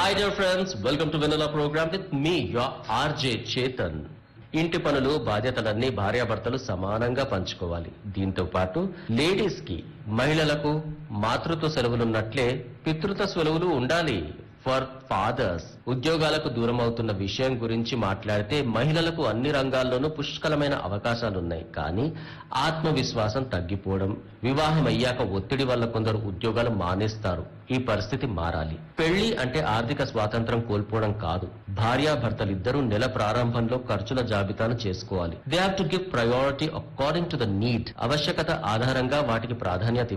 hi dear friends welcome to వెనలా programme with me your RJ Chetan ఇంటి పనులు బాధ్యతలన్నీ భార్యాభర్తలు సమానంగా పంచుకోవాలి దీంతో పాటు లేడీస్ కి మహిళలకు మాతృత్వ సెలవులున్నట్లే పితృత్వ సెలవులు ఉండాలి ఫర్ ఫాదర్స్ ఉద్యోగాలకు దూరం అవుతున్న విషయం గురించి మాట్లాడితే మహిళలకు అన్ని రంగాల్లోనూ పుష్కలమైన అవకాశాలున్నాయి కానీ ఆత్మవిశ్వాసం తగ్గిపోవడం వివాహం అయ్యాక ఒత్తిడి వల్ల కొందరు ఉద్యోగాలు మానేస్తారు ఈ పరిస్థితి మారాలి పెళ్లి అంటే ఆర్థిక స్వాతంత్రం కోల్పోవడం కాదు భార్యాభర్తలిద్దరూ నెల ప్రారంభంలో ఖర్చుల జాబితాను చేసుకోవాలి they have to give priority according to the need ఆవశ్యకత ఆధారంగా వాటికి ప్రాధాన్యత